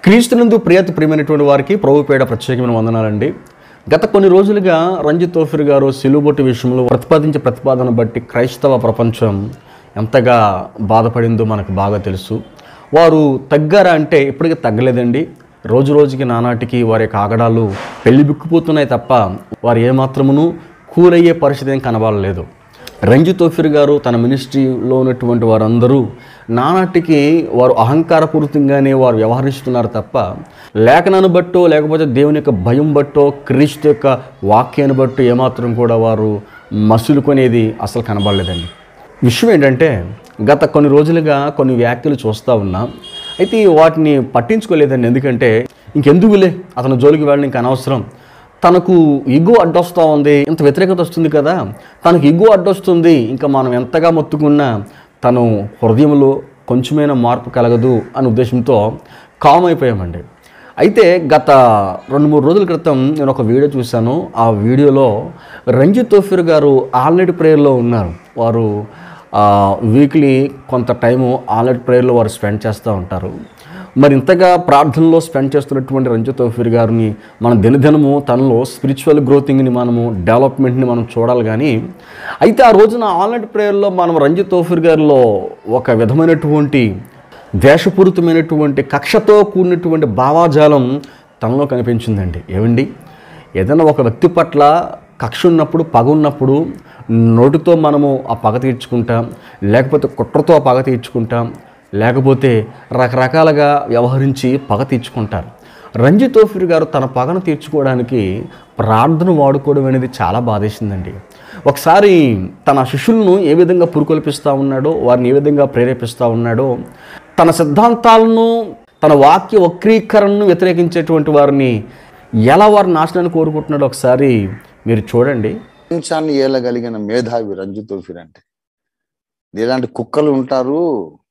క్రీస్తునందు ప్రియతి ప్రియమైనటువంటి వారికి ప్రభు పేడ ప్రత్యేకమైన వందనాలండి గత కొన్ని రోజులుగా రంజిత్ తోఫిర్ గారు సిలుబొట్టు విషయంలో ప్రతిపాదించే ప్రతిపాదన బట్టి క్రైస్తవ ప్రపంచం ఎంతగా బాధపడిందో మనకు బాగా తెలుసు వారు తగ్గారా అంటే ఇప్పటికీ తగ్గలేదండి రోజు రోజుకి నానాటికి వారి యొక్క ఆగడాలు పెళ్లి బిక్కుపోతున్నాయి తప్ప వారు ఏమాత్రమును కూలయ్యే పరిస్థితి ఏం కనబడలేదు రంజిత్ తోఫిర్ గారు తన మినిస్ట్రీలో ఉన్నటువంటి వారందరూ నానాటికి వారు అహంకారపూరితంగానే వారు వ్యవహరిస్తున్నారు తప్ప లేఖనాన్ని బట్టో లేకపోతే దేవుని యొక్క భయం బట్టో క్రీస్తు యొక్క వాక్యాన్ని బట్టో ఏమాత్రం కూడా వారు మసులుకొనేది అసలు కనబడలేదండి విషయం ఏంటంటే గత కొన్ని రోజులుగా కొన్ని వ్యాఖ్యలు చూస్తూ ఉన్నా అయితే వాటిని పట్టించుకోలేదండి ఎందుకంటే ఇంకెందుకులే అతను జోలికి వెళ్ళడం ఇంకా అనవసరం తనకు ఇగో అడ్డొస్తూ ఉంది ఇంత వ్యతిరేకత వస్తుంది కదా తనకు ఇగో అడ్డొస్తుంది ఇంకా మనం ఎంతగా మొత్తుకున్నా తను హృదయంలో కొంచెమైనా మార్పు కలగదు అనే ఉద్దేశంతో కామ్ అయిపోయామండి అయితే గత రెండు మూడు రోజుల క్రితం నేను ఒక వీడియో చూశాను ఆ వీడియోలో రంజిత్ తోఫిర్ గారు ఆల్రెడీ ప్రేయర్లో ఉన్నారు వారు వీక్లీ కొంత టైము ఆల్రెడీ ప్రేయర్లో వారు స్పెండ్ చేస్తూ ఉంటారు మరి ఇంతగా ప్రార్థనలో స్పెండ్ చేస్తున్నటువంటి రంజిత్ తోఫీర్ గారిని మన దినదినము తనలో స్పిరిచువల్ గ్రోతింగ్ని మనము డెవలప్మెంట్ని మనం చూడాలి కానీ అయితే ఆ రోజున ఆన్లైన్ ప్రేయర్లో మనం రంజిత్ తోఫీర్ గారిలో ఒక విధమైనటువంటి ద్వేషపూరితమైనటువంటి కక్షతో కూడినటువంటి భావాజాలం తనలో కనిపించిందండి ఏమండి ఏదైనా ఒక వ్యక్తి పట్ల కక్ష ఉన్నప్పుడు పగ ఉన్నప్పుడు నోటితో మనము ఆ పగ తీర్చుకుంటాం లేకపోతే కుట్రతో ఆ పగ తీర్చుకుంటాం లేకపోతే రకరకాలుగా వ్యవహరించి పగ తీర్చుకుంటారు రంజిత్ తోఫిర్ గారు తన పగను తీర్చుకోవడానికి ప్రార్థన వాడుకోవడం అనేది చాలా బాధేసిందండి ఒకసారి తన శిష్యులను ఏ విధంగా పురుకొల్పిస్తూ ఉన్నాడో వారిని ఏ విధంగా ప్రేరేపిస్తూ ఉన్నాడో తన సిద్ధాంతాలను తన వాక్య వక్రీకరణను వ్యతిరేకించేటువంటి వారిని ఎలా వారి నాశనాన్ని కోరుకుంటున్నాడో ఒకసారి మీరు చూడండి ప్రపంచాన్ని ఏలగలిగిన మేధావి రంజిత్ తోఫిర్ అంటే ఇలాంటి కుక్కలు ఉంటారు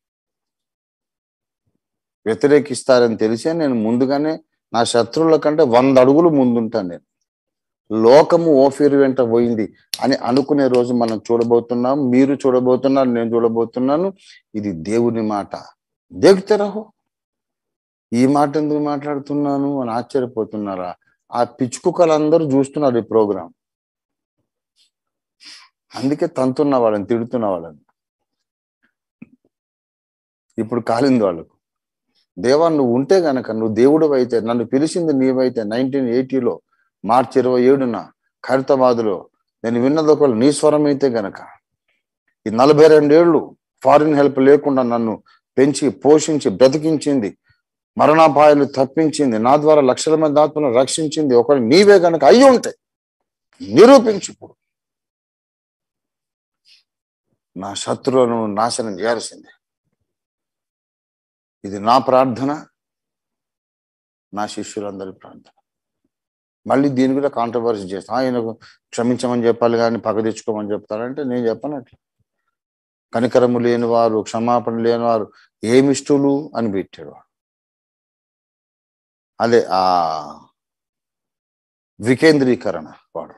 వ్యతిరేకిస్తారని తెలిసే నేను ముందుగానే నా శత్రువుల కంటే వంద అడుగులు ముందుంటాను నేను లోకము ఓఫీర్ వెంట పోయింది అని అనుకునే రోజు మనం చూడబోతున్నాం మీరు చూడబోతున్నారు నేను చూడబోతున్నాను ఇది దేవుని మాట దేగుతారహో ఈ మాట ఎందుకు మాట్లాడుతున్నాను అని ఆశ్చర్యపోతున్నారా ఆ పిచ్చుకుక్కలందరూ చూస్తున్నారు ఈ ప్రోగ్రాం అందుకే తంతున్న వాళ్ళని తిడుతున్న వాళ్ళని ఇప్పుడు కాలింది వాళ్ళకు దేవా నువ్వు ఉంటే గనక నువ్వు దేవుడు అయితే నన్ను పిలిచింది నీవైతే నైన్టీన్ ఎయిటీలో మార్చి ఇరవై ఏడున ఖైరతాబాద్లో నేను విన్నది ఒకవేళ నీ స్వరం అయితే గనక ఈ నలభై రెండేళ్లు ఫారిన్ హెల్ప్ లేకుండా నన్ను పెంచి పోషించి బ్రతికించింది మరణాపాయాలు తప్పించింది నా ద్వారా లక్షల మంది ఆత్మలను రక్షించింది ఒకవేళ నీవే గనక అయ్యి ఉంటే నిరూపించు ఇప్పుడు నా శత్రువులను నాశనం చేయాల్సిందే ఇది నా ప్రార్థన నా శిష్యులందరి ప్రార్థన మళ్ళీ దీని కూడా కాంట్రవర్సీ చేస్తాను ఆయనకు క్షమించమని చెప్పాలి కానీ పగ తెచ్చుకోమని చెప్తారంటే నేను చెప్పను అట్లా కనికరము లేని వారు క్షమాపణ లేని వారు ఏమిష్టులు అని పెట్టాడు వాడు అదే ఆ వికేంద్రీకరణ వాడు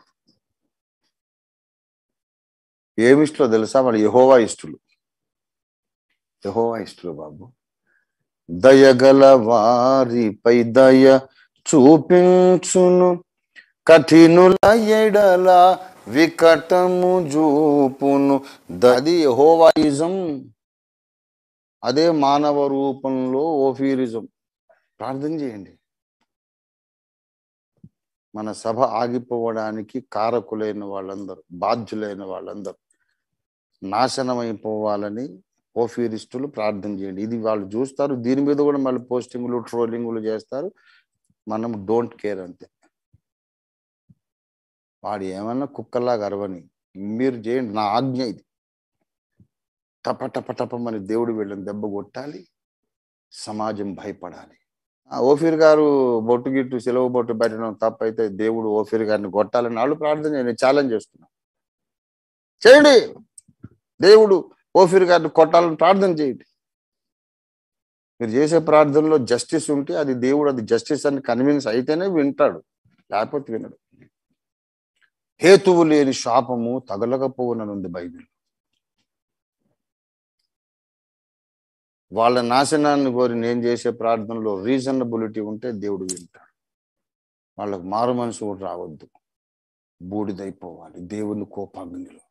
ఏమిష్టలో తెలుసా వాడు యహోవా ఇష్టలు యహోవా ఇష్టలు బాబు దయగల వారిపై దయ చూపించును కఠినుల ఎడల వికటము చూపును దది యహోవాయిజం అదే మానవ రూపంలో ఓఫీరిజం ప్రార్థన చేయండి మన సభ ఆగిపోవడానికి కారకులైన వాళ్ళందరూ బాధ్యులైన వాళ్ళందరూ నాశనమైపోవాలని ఓఫీరిస్టులు ప్రార్థన చేయండి ఇది వాళ్ళు చూస్తారు దీని మీద కూడా మళ్ళీ పోస్టింగ్లు ట్రోలింగ్లు చేస్తారు మనం డోంట్ కేర్ అంతే వాడు ఏమన్నా కుక్కలాగా అరవని మీరు చేయండి నా ఆజ్ఞ ఇది టప టప టపమని దేవుడు వీళ్ళని దెబ్బ కొట్టాలి సమాజం భయపడాలి ఆ ఓఫీర్ గారు బొట్టు గిట్టు సెలవు బొట్టు పెట్టడం తప్పైతే దేవుడు ఓఫీర్ గారిని కొట్టాలని వాళ్ళు ప్రార్థన చేయండి ఛాలెంజ్ చేస్తున్నా చేయండి దేవుడు ఓఫీర్ గారిని కొట్టాలని ప్రార్థన చేయండి మీరు చేసే ప్రార్థనలో జస్టిస్ ఉంటే అది దేవుడు అది జస్టిస్ అని కన్విన్స్ అయితేనే వింటాడు లేకపోతే వినడు హేతువు లేని శాపము తగలకపోవుననుంది బైబిల్ వాళ్ళ నాశనాన్ని కోరి నేను చేసే ప్రార్థనలో రీజనబిలిటీ ఉంటే దేవుడు వింటాడు వాళ్ళకు మారు మనసు కూడా రావద్దు బూడిదైపోవాలి దేవుని కోపాగ్నిలో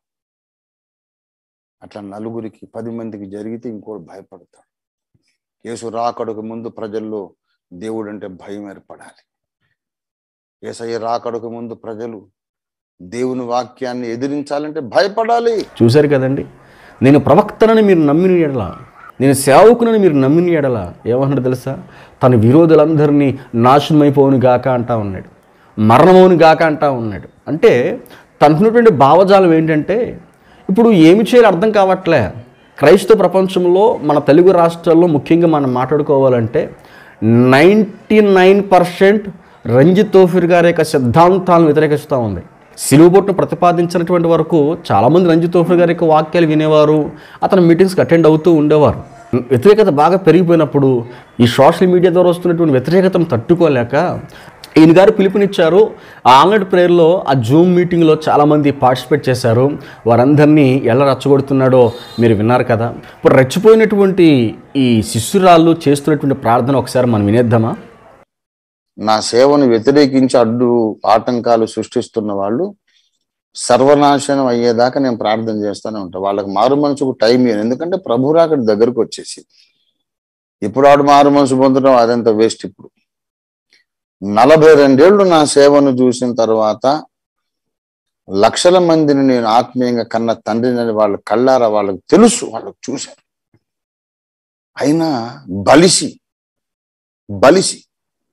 అట్లా నలుగురికి పది మందికి జరిగితే ఇంకోటి భయపడతాడు యేసు రాకడకు ముందు ప్రజల్లో దేవుడు అంటే భయం ఏర్పడాలి ఏసయ్య రాకడకు ముందు ప్రజలు దేవుని వాక్యాన్ని ఎదిరించాలంటే భయపడాలి చూశారు కదండి నేను ప్రవక్తనని మీరు నమ్మిన ఎడల నేను సేవకునని మీరు నమ్మిన ఎడల ఏమన్నాడు తెలుసా తన విరోధులందరినీ నాశనమైపోవును గాక అంటా ఉన్నాడు మరణమవును గాక అంటా ఉన్నాడు అంటే తనకున్నటువంటి భావజాలం ఏంటంటే ఇప్పుడు ఏమి చేయాలో అర్థం కావట్లే క్రైస్తవ ప్రపంచంలో మన తెలుగు రాష్ట్రాల్లో ముఖ్యంగా మనం మాట్లాడుకోవాలంటే నైంటీ నైన్ పర్సెంట్ రంజిత్ తోఫిర్ గారి యొక్క సిద్ధాంతాలను వ్యతిరేకిస్తూ ఉంది సిలువబొట్టును ప్రతిపాదించినటువంటి వరకు చాలామంది రంజిత్ తోఫిర్ గారి యొక్క వాక్యాలు వినేవారు అతని మీటింగ్స్కి అటెండ్ అవుతూ ఉండేవారు వ్యతిరేకత బాగా పెరిగిపోయినప్పుడు ఈ సోషల్ మీడియా ద్వారా వస్తున్నటువంటి వ్యతిరేకతను తట్టుకోలేక ఈయన గారు పిలుపునిచ్చారు ఆ ఆన్లైన్ ప్రేయర్లో ఆ జూమ్ మీటింగ్లో చాలామంది పార్టిసిపేట్ చేశారు వారందరినీ ఎలా రెచ్చగొడుతున్నాడో మీరు విన్నారు కదా ఇప్పుడు రెచ్చిపోయినటువంటి ఈ శిష్యురాళ్ళు చేస్తున్నటువంటి ప్రార్థన ఒకసారి మనం వినేద్దామా నా సేవను వ్యతిరేకించి అడ్డు ఆటంకాలు సృష్టిస్తున్న వాళ్ళు సర్వనాశనం అయ్యేదాకా నేను ప్రార్థన చేస్తూనే ఉంటాను వాళ్ళకి మారు మనసుకు టైం ఇవ్వను ఎందుకంటే ప్రభు రాకడి దగ్గరకు వచ్చేసి ఇప్పుడు ఆడు మారు మనసు పొందడం అదంతా వేస్ట్ ఇప్పుడు నలభై రెండేళ్లు నా సేవను చూసిన తర్వాత లక్షల మందిని నేను ఆత్మీయంగా కన్న తండ్రిని వాళ్ళ కళ్ళారా వాళ్ళకి తెలుసు వాళ్ళకి చూశాను అయినా బలిసి బలిసి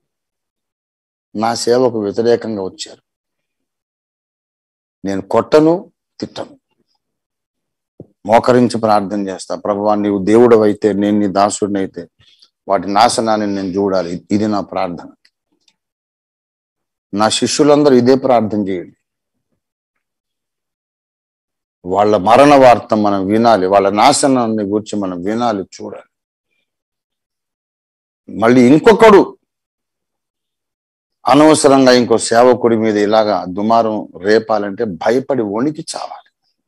నా సేవకు వ్యతిరేకంగా వచ్చారు నేను కొట్టను తిట్టను మోకరించి ప్రార్థన చేస్తా ప్రభువా నీవు దేవుడు అయితే నేను నీ దాసుడిని అయితే వాటి నాశనాన్ని నేను చూడాలి ఇది నా ప్రార్థన నా శిష్యులందరూ ఇదే ప్రార్థన చేయండి వాళ్ళ మరణ వార్త మనం వినాలి వాళ్ళ నాశనాన్ని గురించి మనం వినాలి చూడాలి మళ్ళీ ఇంకొకడు అనవసరంగా ఇంకో సేవకుడి మీద ఇలాగా దుమారం రేపాలంటే భయపడి వణికి చావాలి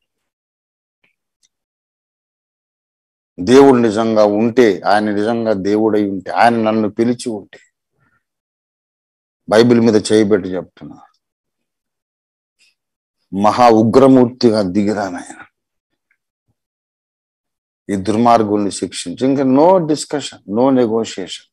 దేవుడు నిజంగా ఉంటే ఆయన నిజంగా దేవుడై ఉంటే ఆయన నన్ను పిలిచి ఉంటే బైబిల్ మీద చేయబెట్టి చెప్తున్నా మహా ఉగ్రమూర్తిగా దిగిరానాయన ఈ దుర్మార్గుల్ని శిక్షించి ఇంకా no discussion no negotiation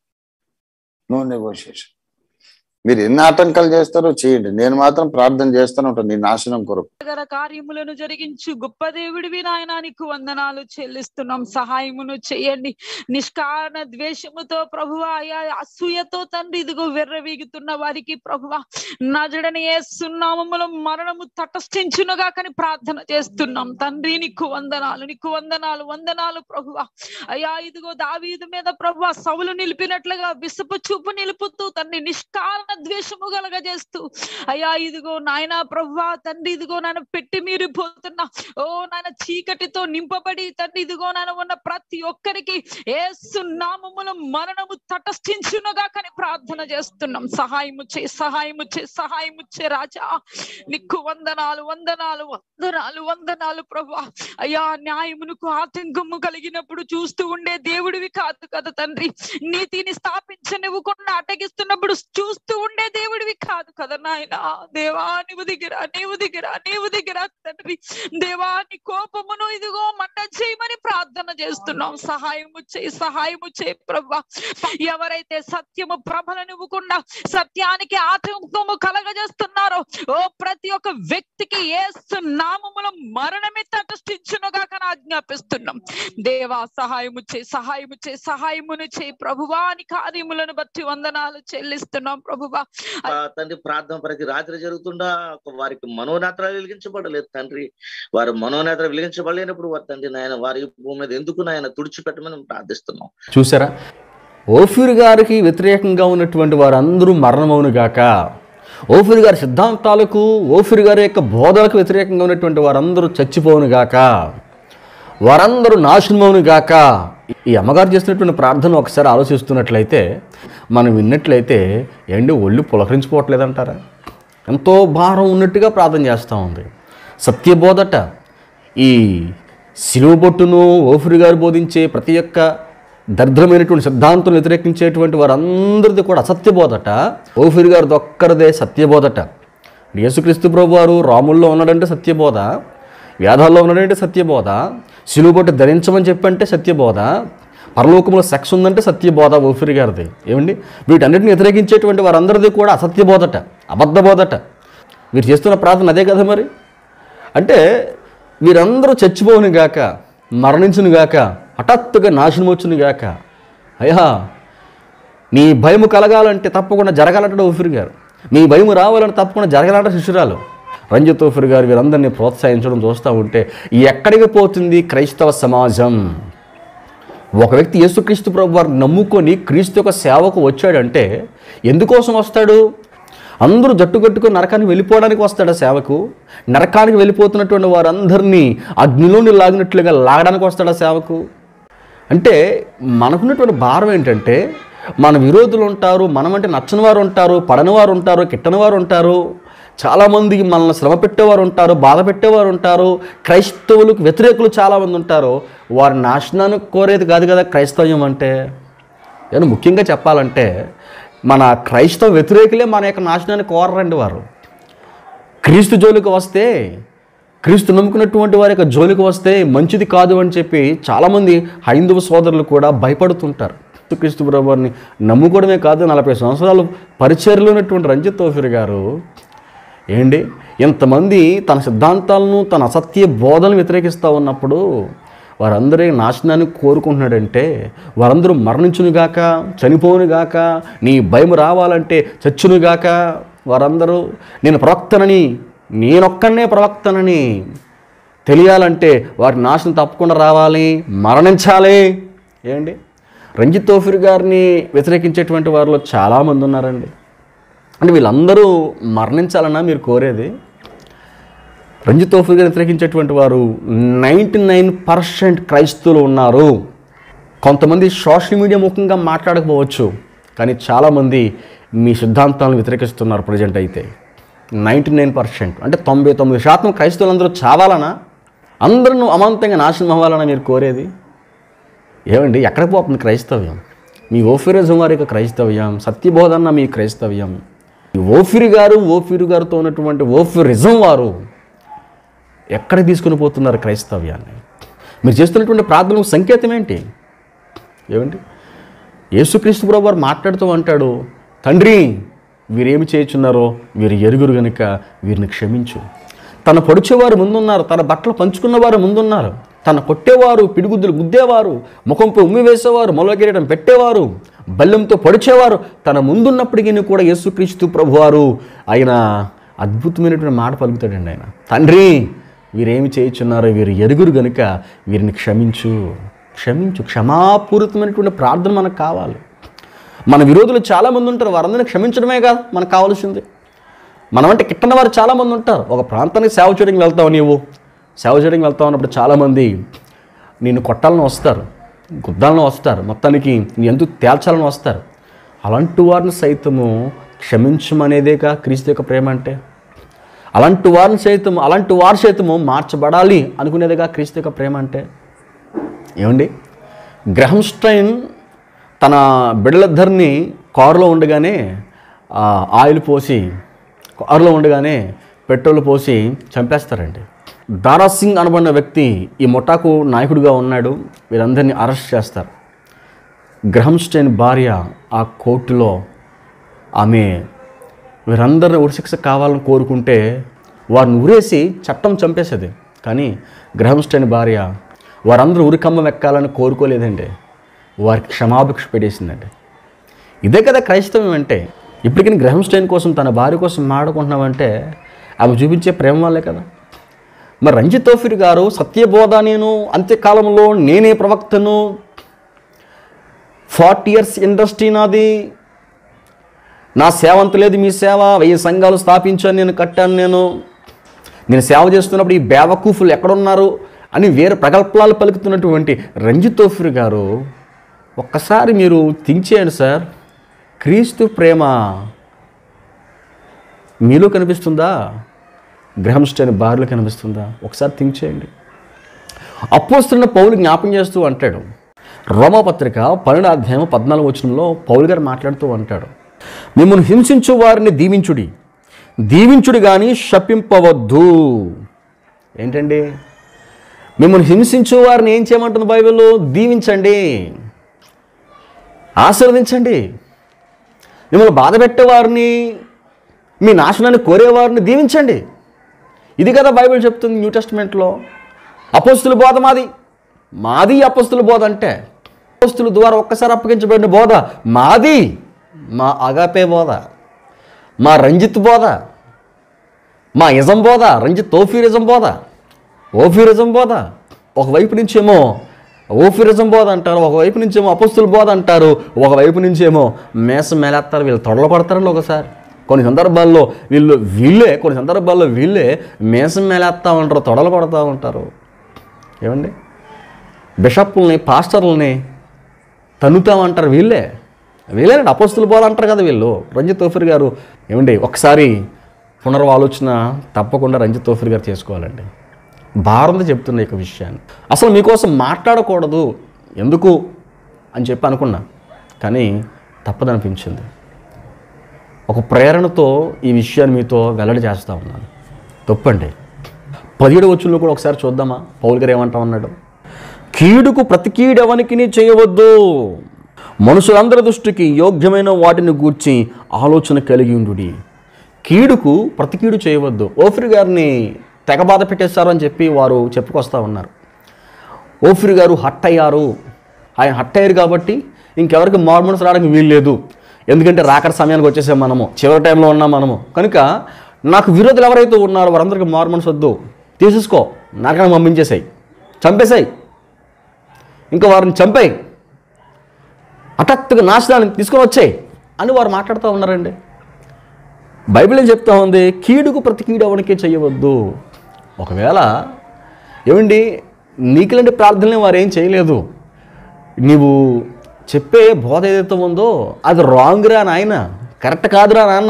no negotiation మీరు ఎన్ని ఆటంకాలు చేస్తారో చేయండి నేను మాత్రం ప్రార్థన చేస్తాను ఉంటాను నీ నాశనం కొరకు గల కార్యములను జరిగించు గొప్ప దేవుడివి నాయన నీకు వందనాలు చెల్లిస్తున్నాం సహాయమును చేయండి నిష్కారణ ద్వేషముతో ప్రభువ ఆయా అసూయతో తండ్రి ఇదిగో వెర్రవీగుతున్న వారికి ప్రభువ నజడని ఏ సున్నామములో మరణము తటస్థించునుగా కానీ ప్రార్థన చేస్తున్నాం తండ్రి నీకు వందనాలు నీకు వందనాలు వందనాలు ప్రభువ అయ్యా ఇదిగో దావీదు మీద ప్రభువ సవులు నిలిపినట్లుగా విసుపు చూపు నిలుపుతూ తండ్రి నిష్కారణ ద్వేషము కలగజేస్తూ అయ్యా ఇదిగో నాయన ప్రభువా తండ్రి ఇదిగో నాన్న పెట్టి మీరిపోతున్నా ఓ నాయన చీకటితో నింపబడి తండ్రి ఇదిగో నాన్న ఉన్న ప్రతి ఒక్కరికి ఏసు నామముల మరణము తటస్థించునుగా కానీ ప్రార్థన చేస్తున్నాం సహాయము చే సహాయము చే సహాయము చే రాజా నీకు వందనాలు వందనాలు వందనాలు వందనాలు ప్రభా అయ్యా న్యాయమునకు ఆతంకము కలిగినప్పుడు చూస్తూ ఉండే దేవుడివి కాదు కదా తండ్రి నీతిని స్థాపించనివ్వకుండా అటగిస్తున్నప్పుడు చూస్తూ ఉండే దేవుడివి కాదు కదా నాయన దేవా నీవు దిగిర నీవు దిగిర నీవు దిగిర తండ్రి దేవా నీ కోపమును ఇదిగో మంట చేయమని ప్రార్థన చేస్తున్నాం సహాయము చేయి సహాయము చేయి ప్రభా ఎవరైతే సత్యము ప్రభలనివ్వకుండా సత్యానికి ఆటంకము కలగజేస్తున్నారో ఓ ప్రతి ఒక్క వ్యక్తికి ఏసు నామముల మరణమే తటస్థించునుగా కానీ ఆజ్ఞాపిస్తున్నాం దేవా సహాయము చే సహాయము చే సహాయమును చే ప్రభువా నీ కార్యములను బట్టి వందనాలు చెల్లిస్తున్నాం ప్రభువా ఆ తండ్రి ప్రార్థన ప్రతి రాత్రి జరుగుతుండా వారికి మనోనేత్రాలు వెలిగించబడలేదు తండ్రి వారి మనోనేత్ర వెలిగించబడలేనప్పుడు వారి తండ్రి నాయన వారి భూమి మీద ఎందుకు నాయన తుడిచిపెట్టమని ప్రార్థిస్తున్నాం చూసారా ఓఫీర్ గారికి వ్యతిరేకంగా ఉన్నటువంటి వారందరూ మరణమవును గాక ఓఫీర్ గారి సిద్ధాంతాలకు ఓఫీర్ గారి యొక్క బోధలకు వ్యతిరేకంగా ఉన్నటువంటి వారందరూ చచ్చిపోవును గాక వారందరూ నాశనమవును గాక ఈ అమ్మగారు చేస్తున్నటువంటి ప్రార్థన ఒకసారి ఆలోచిస్తున్నట్లయితే మనం విన్నట్లయితే ఏంటి ఒళ్ళు పులకరించిపోవట్లేదంటారా ఎంతో భారం ఉన్నట్టుగా ప్రార్థన చేస్తూ ఉంది సత్యబోధట ఈ సిలువ బొట్టును ఓఫిరి గారు బోధించే ప్రతి ఒక్క దరిద్రమైనటువంటి సిద్ధాంతం వ్యతిరేకించేటువంటి వారందరిది కూడా అసత్యబోధట ఓఫిర్ గారిది ఒక్కరిదే సత్యబోధట యేసుక్రీస్తు ప్రభు వారు రాముల్లో ఉన్నాడంటే సత్యబోధ వేదాల్లో ఉన్నాడంటే సత్యబోధ సిలువబొట్టు ధరించమని చెప్పంటే సత్యబోధ పరలోకంలో సెక్స్ ఉందంటే సత్యబోధ ఓఫిర్ గారిది ఏమండి వీటన్నిటిని వ్యతిరేకించేటువంటి వారందరిది కూడా అసత్యబోధట అబద్ధబోధట మీరు చేస్తున్న ప్రార్థన అదే కదా మరి అంటే వీరందరూ చచ్చిపోవును గాక మరణించును గాక హఠాత్తుగా నాశనం వచ్చును గాక అయ్యా నీ భయము కలగాలంటే తప్పకుండా జరగాలంటే ఓఫిర్ గారు మీ భయము రావాలంటే తప్పకుండా జరగాలంటే శిష్యురాలు రంజిత్ ఓఫిర్ గారు వీరందరినీ ప్రోత్సహించడం చూస్తూ ఉంటే ఎక్కడికి పోతుంది క్రైస్తవ సమాజం ఒక వ్యక్తి యేసుక్రీస్తు ప్రభు వారిని నమ్ముకొని క్రీస్తు యొక్క సేవకు వచ్చాడంటే ఎందుకోసం వస్తాడు అందరూ జట్టు కట్టుకొని నరకానికి వెళ్ళిపోవడానికి వస్తాడు ఆ సేవకు నరకానికి వెళ్ళిపోతున్నటువంటి వారందరినీ అగ్నిలోని లాగినట్లుగా లాగడానికి వస్తాడు ఆ సేవకు అంటే మనకున్నటువంటి భారం ఏంటంటే మన విరోధులు ఉంటారు మనమంటే నచ్చని వారు ఉంటారు పడని వారు ఉంటారు కిట్టని వారు ఉంటారు చాలామందికి మనల్ని శ్రమ పెట్టేవారు ఉంటారు బాధ పెట్టేవారు ఉంటారు క్రైస్తవులకు వ్యతిరేకులు చాలామంది ఉంటారు వారి నాశనానికి కోరేది కాదు కదా క్రైస్తవ్యం అంటే నేను ముఖ్యంగా చెప్పాలంటే మన క్రైస్తవ వ్యతిరేకులే మన యొక్క నాశనాన్ని కోరరండి వారు క్రీస్తు జోలికి వస్తే క్రీస్తు నమ్ముకున్నటువంటి వారి యొక్క జోలికి వస్తే మంచిది కాదు అని చెప్పి చాలామంది హైందవ సోదరులు కూడా భయపడుతుంటారు క్రీస్తు ప్రభువారిని నమ్ముకోవడమే కాదు నలభై సంవత్సరాలు పరిచర్లో ఉన్నటువంటి రంజిత్ తోఫిర్ గారు ఏంటి ఇంతమంది తన సిద్ధాంతాలను తన అసత్య బోధనలు వ్యతిరేకిస్తూ ఉన్నప్పుడు వారందరి నాశనాన్ని కోరుకుంటున్నాడంటే వారందరూ మరణించునుగాక చనిపోనుగాక నీ భయం రావాలంటే చచ్చునుగాక వారందరూ నేను ప్రవక్తనని నేనొక్కనే ప్రవక్తనని తెలియాలంటే వారి నాశనం తప్పకుండా రావాలి మరణించాలి ఏంటి రంజిత్ తోఫిర్ గారిని వ్యతిరేకించేటువంటి వారిలో చాలామంది ఉన్నారండి అంటే వీళ్ళందరూ మరణించాలన్నా మీరు కోరేది రంజిత్ తోఫిర్ గారిని వ్యతిరేకించేటువంటి వారు నైంటీ నైన్ పర్సెంట్ క్రైస్తవులు ఉన్నారు కొంతమంది సోషల్ మీడియా ముఖంగా మాట్లాడకపోవచ్చు కానీ చాలామంది మీ సిద్ధాంతాలను వ్యతిరేకిస్తున్నారు ప్రజెంట్ అయితే నైంటీ నైన్ పర్సెంట్ అంటే తొంభై తొమ్మిది శాతం క్రైస్తవులందరూ చావాలనా అందరూ అమాంతంగా నాశనం అవ్వాలనా మీరు కోరేది ఏమండి ఎక్కడికి పోతుంది క్రైస్తవ్యం మీ ఓఫిరిజం వారి యొక్క క్రైస్తవ్యం సత్యబోధన్న మీ క్రైస్తవ్యం ఈ ఓఫిరి గారు ఓఫిరి గారితో ఉన్నటువంటి ఓఫిరిజం వారు ఎక్కడికి తీసుకుని పోతున్నారు క్రైస్తవ్యాన్ని మీరు చేస్తున్నటువంటి ప్రార్థన సంకేతం ఏంటి ఏమండి యేసుక్రీస్తు ప్రభు వారు మాట్లాడుతూ అంటాడు తండ్రి వీరేమి చేయుచున్నారో వీరు ఎరుగురు గనుక వీరిని క్షమించు తన పొడిచేవారు ముందున్నారు తన బట్టలు పంచుకున్నవారు ముందున్నారు తన కొట్టేవారు పిడిగుద్దులు గుద్దేవారు ముఖంపై ఉమ్మి వేసేవారు మొలగిరడం పెట్టేవారు బల్లెంతో పొడిచేవారు తన ముందున్నప్పటికీ కూడా యేసుక్రీస్తు ప్రభువారు ఆయన అద్భుతమైనటువంటి మాట పలుకుతాడండి ఆయన తండ్రి వీరేమి చేయుచున్నారో వీరు ఎరుగురు గనుక వీరిని క్షమించు క్షమించు క్షమాపూరితమైనటువంటి ప్రార్థన మనకు కావాలి మన విరోధులు చాలామంది ఉంటారు వారందరినీ క్షమించడమే కాదు మనకు కావాల్సింది మనమంటే కిట్టన వారు చాలామంది ఉంటారు ఒక ప్రాంతానికి సేవ చేయడానికి వెళ్తావు నీవు సేవ చేయడానికి వెళ్తావు అన్నప్పుడు చాలామంది నిన్ను కొట్టాలని వస్తారు గుద్దాలని వస్తారు మొత్తానికి నీ ఎందుకు తేల్చాలని వస్తారు అలాంటి వారిని సైతము క్షమించమనేదేగా క్రీస్తు యొక్క ప్రేమ అంటే అలాంటి వారిని సైతం అలాంటి వారి సైతము మార్చబడాలి అనుకునేదిగా క్రీస్తు యొక్క ప్రేమ అంటే ఏమండి గ్రహంస్టైన్ తన బిడ్డలిద్దరిని కారులో ఉండగానే ఆ, ఆయిల్ పోసి కారులో ఉండగానే పెట్రోల్ పోసి చంపేస్తారండి దారా సింగ్ అనబడిన వ్యక్తి ఈ ముఠాకు నాయకుడిగా ఉన్నాడు వీరందరినీ అరెస్ట్ చేస్తారు గ్రహంస్టైన్ భార్య ఆ కోర్టులో ఆమె వీరందరిని ఉరిశిక్ష కావాలని కోరుకుంటే వారిని ఉరేసి చట్టం చంపేసేది కానీ గ్రహంస్టైన్ భార్య వారందరూ ఉరికమ్మం ఎక్కాలని కోరుకోలేదండి వారికి క్షమాభిక్ష పెట్టేసిందండి ఇదే కదా క్రైస్తవం అంటే ఇప్పటికీ గ్రహంస్టైన్ కోసం తన భార్య కోసం మాడుకుంటున్నామంటే ఆమె చూపించే ప్రేమ వల్లే కదా మరి రంజిత్ తోఫిర్ గారు సత్యబోధ నేను అంత్యకాలంలో నేనే ప్రవక్తను ఫార్టీ ఇయర్స్ ఇండస్ట్రీ నాది నా సేవ అంత లేదు మీ సేవ వెయ్యి సంఘాలు స్థాపించాను నేను కట్టాను నేను నేను సేవ చేస్తున్నప్పుడు ఈ బేవకూఫులు ఎక్కడున్నారు అని వేరే ప్రగల్భాలు పలుకుతున్నటువంటి రంజిత్ తోఫిర్ గారు ఒక్కసారి మీరు థింక్ చేయండి సార్ క్రీస్తు ప్రేమ మీలో కనిపిస్తుందా గ్రహంస్టైన్ బార్లో కనిపిస్తుందా ఒకసారి థింక్ చేయండి అపోస్తున్న పౌలు జ్ఞాపం చేస్తూ అంటాడు రోమపత్రిక పన్నెండు అధ్యాయం పద్నాలుగు వచనంలో పౌలు గారు మాట్లాడుతూ అంటాడు మిమ్మల్ని హింసించు వారిని దీవించుడి దీవించుడి కానీ శపింపవద్దు ఏంటండి మిమ్మల్ని హింసించు వారిని ఏం చేయమంటుంది బైబిల్ దీవించండి ఆశీర్వదించండి మిమ్మల్ని బాధ పెట్టేవారిని మీ నాశనాన్ని కోరేవారిని దీవించండి ఇది కదా బైబిల్ చెప్తుంది న్యూ టెస్ట్మెంట్లో అపోస్తుల బోధ మాది మాది అపోస్తుల బోధ అంటే అపోస్తుల ద్వారా ఒక్కసారి అప్పగించబడిన బోధ మాది మా అగాపే బోధ మా రంజిత్ బోధ మా ఇజం బోధ రంజిత్ ఓఫీరిజం బోధ ఓఫీరిజం బోధ ఒకవైపు నుంచేమో ఓఫీరిజం బోధ అంటారు ఒకవైపు నుంచేమో అపస్తుల బోధ అంటారు ఒకవైపు నుంచేమో మేసం మేలేస్తారు వీళ్ళు తొడలు కొడతారండి ఒకసారి కొన్ని సందర్భాల్లో వీళ్ళు వీళ్ళే కొన్ని సందర్భాల్లో వీళ్ళే మేసం మేలేస్తా ఉంటారు తొడలు కొడతా ఉంటారు ఏమండి బిషప్పుల్ని పాస్టర్లని తన్నుతామంటారు వీళ్ళే వీళ్ళేనండి అపోస్తుల బోధ అంటారు కదా వీళ్ళు రంజిత్ తోఫిర్ గారు ఏమండి ఒకసారి పునర్వాలోచన తప్పకుండా రంజిత్ తోఫిర్ గారు చేసుకోవాలండి భారత చెప్తున్న ఈ విషయాన్ని అసలు మీకోసం మాట్లాడకూడదు ఎందుకు అని చెప్పి అనుకున్నా కానీ తప్పదనిపించింది ఒక ప్రేరణతో ఈ విషయాన్ని మీతో వెల్లడి చేస్తూ ఉన్నాను తప్పండి పదిహేడు వచ్చుల్లో కూడా ఒకసారి చూద్దామా పౌల్ గారు ఏమంటా ఉన్నాడు కీడుకు ప్రతి కీడెవనికి చేయవద్దు మనుషులందరి దృష్టికి యోగ్యమైన వాటిని గూర్చి ఆలోచన కలిగి ఉండు కీడుకు ప్రతి కీడు చేయవద్దు ఓఫిరి గారిని తెగ బాధ పెట్టేశారు అని చెప్పి వారు చెప్పుకొస్తా ఉన్నారు ఓఫిరి గారు హట్ అయ్యారు ఆయన హట్ అయ్యారు కాబట్టి ఇంకెవరికి మార్మల్స్ రావడానికి వీలు లేదు ఎందుకంటే రాకడ సమయానికి వచ్చేసాం మనము చివరి టైంలో ఉన్నాం మనము కనుక నాకు విరోధులు ఎవరైతే ఉన్నారో వారందరికీ మార్మల్స్ వద్దు తీసేసుకో నరకడం పంపించేసాయి చంపేశాయి ఇంకా వారిని చంపాయి హఠాత్తుగా నాశనాన్ని తీసుకొని వచ్చాయి అని వారు మాట్లాడుతూ ఉన్నారండి బైబిల్ ఏం చెప్తా ఉంది కీడుకు ప్రతి కీడు ఎవరికే చేయవద్దు ఒకవేళ ఏమండి నీకులాంటి ప్రార్థనలు వారు ఏం చేయలేదు నీవు చెప్పే బోధ ఏదైతే ఉందో అది రాంగ్ రా నాయన కరెక్ట్ కాదురా నాన్న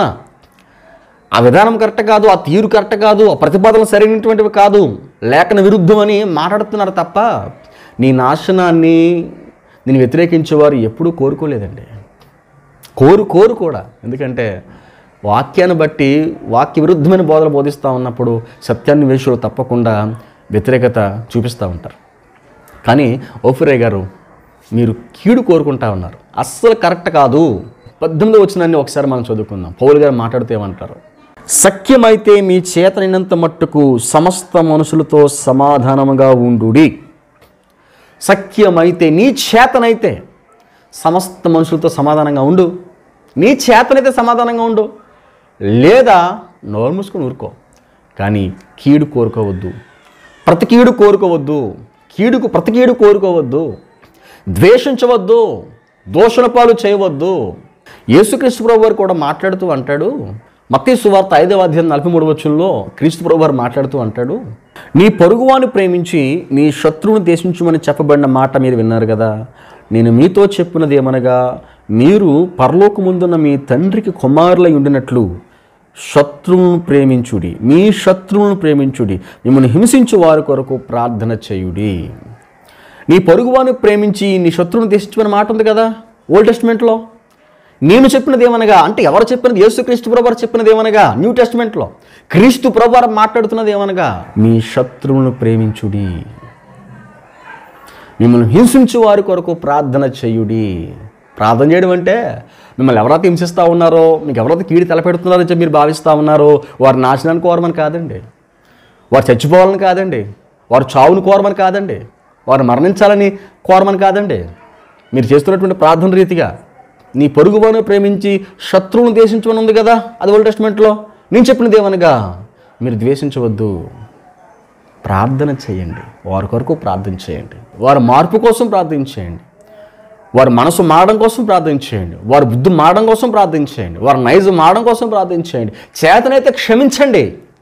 ఆ విధానం కరెక్ట్ కాదు ఆ తీరు కరెక్ట్ కాదు ఆ ప్రతిపాదన సరైనటువంటివి కాదు లేఖన విరుద్ధం అని మాట్లాడుతున్నారు తప్ప నీ నాశనాన్ని నేను వ్యతిరేకించేవారు ఎప్పుడూ కోరుకోలేదండి కోరు కోరు కూడా ఎందుకంటే వాక్యాన్ని బట్టి వాక్య విరుద్ధమైన బోధలు బోధిస్తూ ఉన్నప్పుడు సత్యాన్వేషులు తప్పకుండా వ్యతిరేకత చూపిస్తూ ఉంటారు కానీ ఓఫిరే గారు మీరు కీడు కోరుకుంటా ఉన్నారు అస్సలు కరెక్ట్ కాదు పద్దెనిమిది వచ్చినాన్ని ఒకసారి మనం చదువుకుందాం పౌలు గారు మాట్లాడితే ఏమంటారు సఖ్యమైతే మీ చేతనైనంత మట్టుకు సమస్త మనుషులతో సమాధానముగా ఉండుడి సఖ్యమైతే నీ చేతనైతే సమస్త మనుషులతో సమాధానంగా ఉండు నీ చేతనైతే సమాధానంగా ఉండు లేదా నోరు మూసుకొని ఊరుకో కానీ కీడు కోరుకోవద్దు ప్రతి కీడు కోరుకోవద్దు కీడుకు ప్రతి కీడు కోరుకోవద్దు ద్వేషించవద్దు దోషణ పాలు చేయవద్దు యేసుక్రీస్తు ప్రభు వారు కూడా మాట్లాడుతూ అంటాడు మత్తీ సువార్త ఐదవ అధ్యాయం నలభై మూడు వచ్చంలో క్రీస్తు ప్రభు వారు మాట్లాడుతూ అంటాడు నీ పొరుగువాని ప్రేమించి నీ శత్రువుని దేశించమని చెప్పబడిన మాట మీరు విన్నారు కదా నేను మీతో చెప్పినది ఏమనగా మీరు పరలోకముందున్న మీ తండ్రికి కుమారులై ఉండినట్లు శత్రువులను ప్రేమించుడి మీ శత్రువులను ప్రేమించుడి మిమ్మల్ని హింసించు వారి కొరకు ప్రార్థన చేయుడి నీ పొరుగువాని ప్రేమించి నీ శత్రువుని దేశించమని మాట ఉంది కదా ఓల్డ్ టెస్ట్మెంట్లో నేను చెప్పినది ఏమనగా అంటే ఎవరు చెప్పినది యేసు క్రీస్తు ప్రభువారు చెప్పినది ఏమనగా న్యూ టెస్ట్మెంట్లో క్రీస్తు ప్రభువారు మాట్లాడుతున్నది ఏమనగా మీ శత్రువులను ప్రేమించుడి మిమ్మల్ని హింసించు వారి కొరకు ప్రార్థన చేయుడి ప్రార్థన చేయడం అంటే మిమ్మల్ని ఎవరైతే హింసిస్తూ ఉన్నారో మీకు ఎవరైతే కీడి తలపెడుతున్నారో చెప్పి మీరు భావిస్తూ ఉన్నారో వారి నాశనాన్ని కోరమని కాదండి వారు చచ్చిపోవాలని కాదండి వారు చావును కోరమని కాదండి వారు మరణించాలని కోరమని కాదండి మీరు చేస్తున్నటువంటి ప్రార్థన రీతిగా నీ పొరుగువాను ప్రేమించి శత్రువును ద్వేషించమని ఉంది కదా అది ఓల్డ్ టెస్ట్మెంట్లో నేను చెప్పినది ఏమనగా మీరు ద్వేషించవద్దు ప్రార్థన చేయండి వారి కొరకు ప్రార్థన చేయండి వారి మార్పు కోసం ప్రార్థన చేయండి వారి మనసు మారడం కోసం ప్రార్థన చేయండి వారి బుద్ధి మారడం కోసం ప్రార్థన చేయండి వారి నైజం మారడం కోసం ప్రార్థన చేయండి చేతనైతే క్షమించండి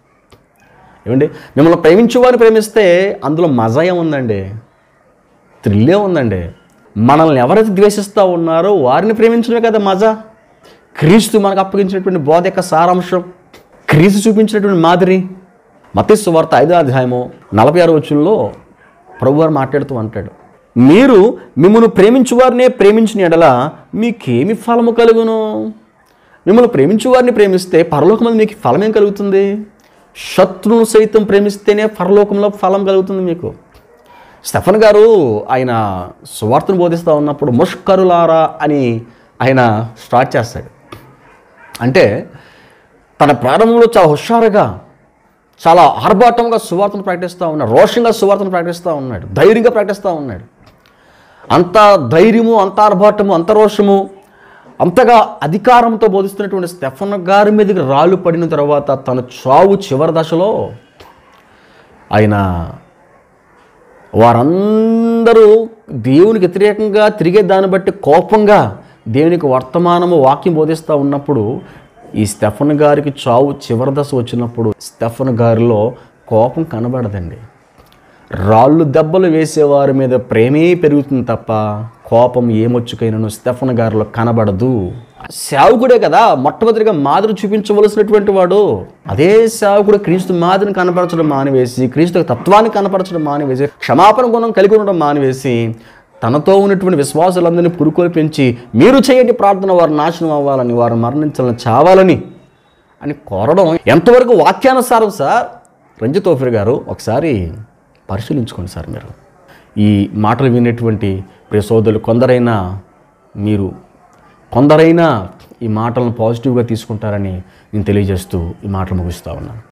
ఏమండి మిమ్మల్ని ప్రేమించే వారిని ప్రేమిస్తే అందులో మజా ఏముందండి థ్రిల్లే ఉందండి మనల్ని ఎవరైతే ద్వేషిస్తూ ఉన్నారో వారిని ప్రేమించడమే కదా మజా క్రీస్తు మనకు అప్పగించినటువంటి బోధ యొక్క సారాంశం క్రీస్తు చూపించినటువంటి మాదిరి మతీసు వార్త ఐదో అధ్యాయము నలభై ఆరు వచ్చంలో ప్రభువారు మాట్లాడుతూ అంటాడు మీరు మిమ్మల్ని ప్రేమించు వారినే ప్రేమించిన ఎడల మీకేమి ఫలము కలుగును మిమ్మల్ని ప్రేమించు వారిని ప్రేమిస్తే పరలోకమందు మీకు ఫలం ఏం కలుగుతుంది శత్రువును సైతం ప్రేమిస్తేనే పరలోకంలో ఫలం కలుగుతుంది మీకు స్టెఫన్ గారు ఆయన సువార్తను బోధిస్తూ ఉన్నప్పుడు ముష్కరులారా అని ఆయన స్టార్ట్ చేస్తాడు అంటే తన ప్రారంభంలో చాలా హుషారుగా చాలా ఆర్భాటంగా సువార్తను ప్రకటిస్తూ ఉన్నాడు రోషంగా సువార్తను ప్రకటిస్తూ ఉన్నాడు ధైర్యంగా ప్రకటిస్తూ ఉన్నాడు అంత ధైర్యము అంత ఆర్భాటము అంత రోషము అంతగా అధికారంతో బోధిస్తున్నటువంటి స్టెఫన్ గారి మీదకి రాళ్ళు పడిన తర్వాత తన చావు చివరి దశలో ఆయన వారందరూ దేవునికి వ్యతిరేకంగా తిరిగే దాన్ని బట్టి కోపంగా దేవునికి వర్తమానము వాక్యం బోధిస్తూ ఉన్నప్పుడు ఈ స్టెఫన్ గారికి చావు చివరి దశ వచ్చినప్పుడు స్టెఫన్ గారిలో కోపం కనబడదండి రాళ్ళు దెబ్బలు వేసేవారి మీద ప్రేమే పెరుగుతుంది తప్ప కోపం ఏమొచ్చుకైనను స్టెఫన్ గారిలో కనబడదు సేవకుడే కదా మొట్టమొదటిగా మాదిరి చూపించవలసినటువంటి వాడు అదే సేవకుడు క్రీస్తు మాదిరిని కనపరచడం మానివేసి క్రీస్తు యొక్క తత్వాన్ని కనపరచడం మానివేసి క్షమాపణ గుణం కలిగి ఉండడం మానివేసి తనతో ఉన్నటువంటి విశ్వాసులందరినీ పురుకొల్పించి మీరు చేయండి ప్రార్థన వారు నాశనం అవ్వాలని వారు మరణించాలని చావాలని అని కోరడం ఎంతవరకు వాక్యానుసారం సార్ రంజిత్ ఓఫిర్ గారు ఒకసారి పరిశీలించుకోండి సార్ మీరు ఈ మాటలు వినేటువంటి ప్రియ సోదరులు కొందరైనా మీరు కొందరైనా ఈ మాటలను పాజిటివ్గా తీసుకుంటారని నేను తెలియజేస్తూ ఈ మాటలు ముగిస్తా ఉన్నాను